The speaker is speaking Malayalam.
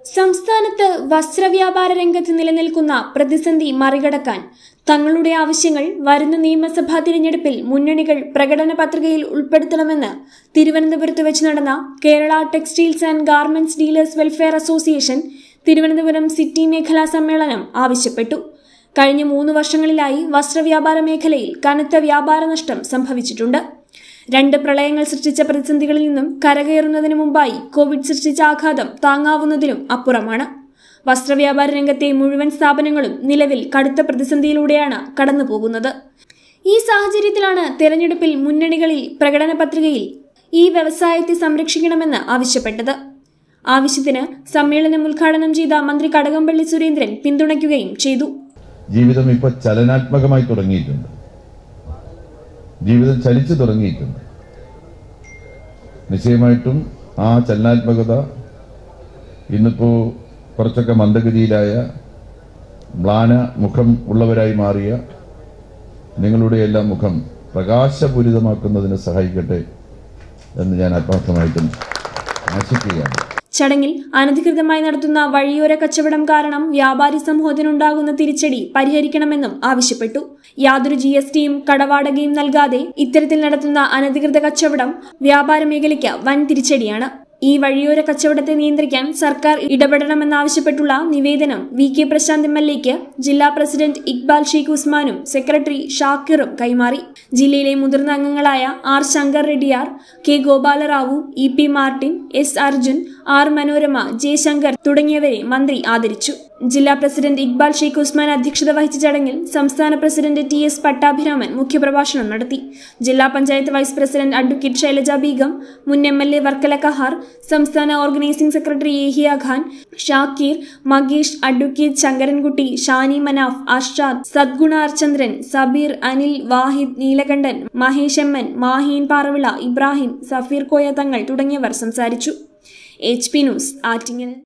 സംസ്ഥാനത്ത് വസ്ത്രവ്യാപാര രംഗത്ത് നിലനിൽക്കുന്ന പ്രതിസന്ധി മറികടക്കാൻ തങ്ങളുടെ ആവശ്യങ്ങൾ വരുന്ന നിയമസഭാ തിരഞ്ഞെടുപ്പിൽ മുന്നണികൾ പ്രകടന പത്രികയിൽ ഉൾപ്പെടുത്തണമെന്ന് തിരുവനന്തപുരത്ത് വെച്ച് നടന്ന Kerala textiles and garments dealers welfare association Thiruvananthapuram city മേഖലാ സമ്മേളനം ആവശ്യപ്പെട്ടു കഴിഞ്ഞ മൂന്ന് വർഷങ്ങളിലായി വസ്ത്രവ്യാപാര മേഖലയിൽ കനത്ത വ്യാപാര നഷ്ടം സംഭവിച്ചിട്ടുണ്ട് രണ്ട് പ്രളയങ്ങൾ സൃഷ്ടിച്ച പ്രതിസന്ധികളിൽ നിന്നും കരകയറുന്നതിന് മുമ്പായി കോവിഡ് സൃഷ്ടിച്ച ആഘാതം താങ്ങാവുന്നതിലും അപ്പുറമാണ് വസ്ത്രവ്യാപാര രംഗത്തെ മുഴുവൻ സ്ഥാപനങ്ങളും നിലവിൽ കടുത്ത പ്രതിസന്ധിയിലൂടെയാണ് കടന്നുപോകുന്നത് ഈ സാഹചര്യത്തിലാണ് തെരഞ്ഞെടുപ്പിൽ മുന്നണികളിൽ പ്രകടന പത്രികയിൽ ഈ വ്യവസായത്തെ സംരക്ഷിക്കണമെന്ന് ആവശ്യപ്പെട്ടത് ആവശ്യത്തിന് സമ്മേളനം ഉദ്ഘാടനം ചെയ്ത മന്ത്രി കടകംപള്ളി സുരേന്ദ്രൻ പിന്തുണയ്ക്കുകയും ചെയ്തു ജീവിതം ഇപ്പൊ ചലനാത്മകമായി തുടങ്ങിയിട്ടുണ്ട് ജീവിതം ചലിച്ചു തുടങ്ങിയിട്ടുണ്ട് നിശ്ചയമായിട്ടും ആ ചലനാത്മകത ഇന്നിപ്പോ കുറച്ചൊക്കെ മന്ദഗതിയിലായ മ്ലാന മുഖം ഉള്ളവരായി മാറിയ നിങ്ങളുടെ എല്ലാം മുഖം പ്രകാശപൂരിതമാക്കുന്നതിന് സഹായിക്കട്ടെ എന്ന് ഞാൻ ആത്മാർത്ഥമായിട്ടും ആശിക്കുകയാണ് ചടങ്ങിൽ അനധികൃതമായി നടത്തുന്ന വഴിയോര കച്ചവടം കാരണം വ്യാപാരി സമൂഹത്തിനുണ്ടാകുന്ന തിരിച്ചടി പരിഹരിക്കണമെന്നും ആവശ്യപ്പെട്ടു യാതൊരു ജി എസ് ടിയും കടവാടകയും നൽകാതെ ഇത്തരത്തിൽ നടത്തുന്ന അനധികൃത കച്ചവടം വ്യാപാര മേഖലയ്ക്ക് വൻ തിരിച്ചടിയാണ് ഈ വഴിയോര കച്ചവടത്തെ നിയന്ത്രിക്കാൻ സർക്കാർ ഇടപെടണമെന്നാവശ്യപ്പെട്ടുള്ള നിവേദനം V K Prashanth M L എക്ക് ജില്ലാ പ്രസിഡന്റ് ഇക്ബാൽ ഷെയ്ഖ് ഉസ്മാനും സെക്രട്ടറി ഷാക്കിറും കൈമാറി ജില്ലയിലെ മുതിർന്ന അംഗങ്ങളായ R Shankar Reddiyar K Gopalarao E P Martin S Arjun R Manorama J Shankar തുടങ്ങിയവരെ മന്ത്രി ആദരിച്ചു ജില്ലാ പ്രസിഡന്റ് ഇക്ബാൽ ഷെയ്ഖ് ഉസ്മാൻ അധ്യക്ഷത വഹിച്ച ചടങ്ങിൽ സംസ്ഥാന പ്രസിഡന്റ് ടി എസ് പട്ടാഭിരാമൻ മുഖ്യപ്രഭാഷണം നടത്തി ജില്ലാ panchayat vice president advocate Shailaja Beegum മുൻ M L A Varkala Kahar സംസ്ഥാന organising secretary Ehiya Khan Shakeer Magesh advocate Sankarankutty Shani Manaf Arshad Sadgunar Chandran Sabeer Anil Vahid Neelakandan Mahesh Emman Maheen Paravila Ibrahim Safeer Koya Thangal തുടങ്ങിയവർ സംസാരിച്ചു എച്ച് പി ന്യൂസ് ആറ്റിങ്ങൽ